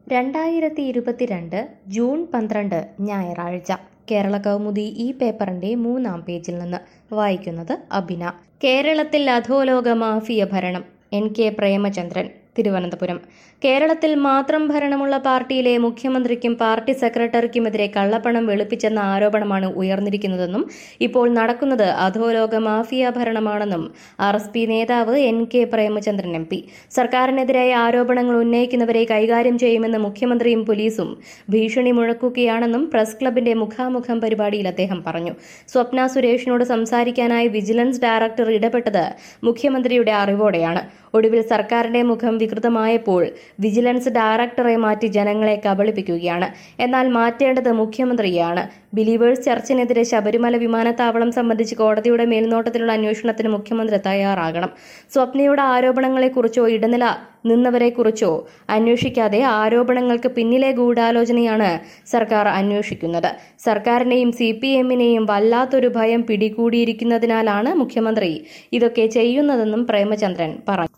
രണ്ടായിരത്തി ഇരുപത്തിരണ്ട് ജൂൺ പന്ത്രണ്ട് ഞായറാഴ്ച കേരള കൗമുദി ഈ പേപ്പറിന്റെ മൂന്നാം പേജിൽ നിന്ന് വായിക്കുന്നത് അബിന കേരളത്തിൽ അധോലോക മാഫിയ ഭരണം എൻ കെ പ്രേമചന്ദ്രൻ തിരുവനന്തപുരം കേരളത്തിൽ മാത്രം ഭരണമുള്ള പാർട്ടിയിലെ മുഖ്യമന്ത്രിക്കും പാർട്ടി സെക്രട്ടറിക്കുമെതിരെ കള്ളപ്പണം വെളുപ്പിച്ചെന്ന ആരോപണമാണ് ഉയർന്നിരിക്കുന്നതെന്നും ഇപ്പോൾ നടക്കുന്നത് അധോലോക മാഫിയ ഭരണമാണെന്നും ആർ എസ് പി നേതാവ് N K Premachandran M P സർക്കാരിനെതിരായ ആരോപണങ്ങൾ ഉന്നയിക്കുന്നവരെ കൈകാര്യം ചെയ്യുമെന്ന് മുഖ്യമന്ത്രിയും പോലീസും ഭീഷണി മുഴക്കുകയാണെന്നും പ്രസ് ക്ലബിന്റെ മുഖാമുഖം പരിപാടിയിൽ അദ്ദേഹം പറഞ്ഞു സ്വപ്ന സുരേഷിനോട് സംസാരിക്കാനായി വിജിലൻസ് ഡയറക്ടർ ഇടപെട്ടത് മുഖ്യമന്ത്രിയുടെ അറിവോടെയാണ് ഒടുവിൽ സർക്കാരിന്റെ മുഖം വികൃതമായപ്പോൾ വിജിലൻസ് ഡയറക്ടറെ മാറ്റി ജനങ്ങളെ കബളിപ്പിക്കുകയാണ് എന്നാൽ മാറ്റേണ്ടത് മുഖ്യമന്ത്രിയാണ് ബിലീവേഴ്സ് ചർച്ചിനെതിരെ ശബരിമല വിമാനത്താവളം സംബന്ധിച്ച് കോടതിയുടെ മേൽനോട്ടത്തിലുള്ള അന്വേഷണത്തിന് മുഖ്യമന്ത്രി തയ്യാറാകണം സ്വപ്നയുടെ ആരോപണങ്ങളെക്കുറിച്ചോ ഇടനില നിന്നവരെക്കുറിച്ചോ അന്വേഷിക്കാതെ ആരോപണങ്ങൾക്ക് പിന്നിലെ ഗൂഢാലോചനയാണ് സർക്കാർ അന്വേഷിക്കുന്നത് സർക്കാരിനെയും സി പി എമ്മിനെയും വല്ലാത്തൊരു ഭയം പിടികൂടിയിരിക്കുന്നതിനാലാണ് മുഖ്യമന്ത്രി ഇതൊക്കെ ചെയ്യുന്നതെന്നും പ്രേമചന്ദ്രൻ പറഞ്ഞു